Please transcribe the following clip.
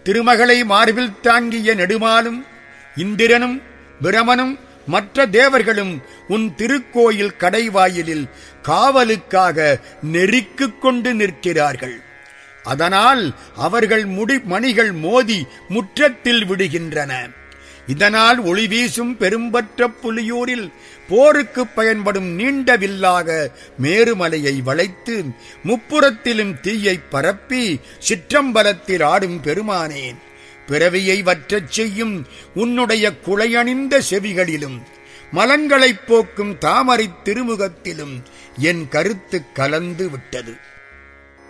திருமகளை மார்பில் தாங்கிய நெடுமாலும் இந்திரனும் பிரமனும் மற்ற தேவர்களும் உன் திருக்கோயில் கடைவாயிலில் காவலுக்காக நெருக்கிக் கொண்டு நிற்கிறார்கள் அதனால் அவர்கள் முடி மணிகள் மோதி முற்றத்தில் விடுகின்றன இதனால் ஒளி வீசும் பெரும்பற்ற புலியூரில் போருக்கு பயன்படும் நீண்ட வில்லாக மேருமலையை வளைத்து முப்புறத்திலும் தீயை பரப்பி சிற்றம்பலத்தில் ஆடும் பெருமானேன் பிறவியை வற்றச் செய்யும் உன்னுடைய குளையணிந்த செவிகளிலும் மலங்களைப் போக்கும் தாமரைத் திருமுகத்திலும் என் கருத்து கலந்து விட்டது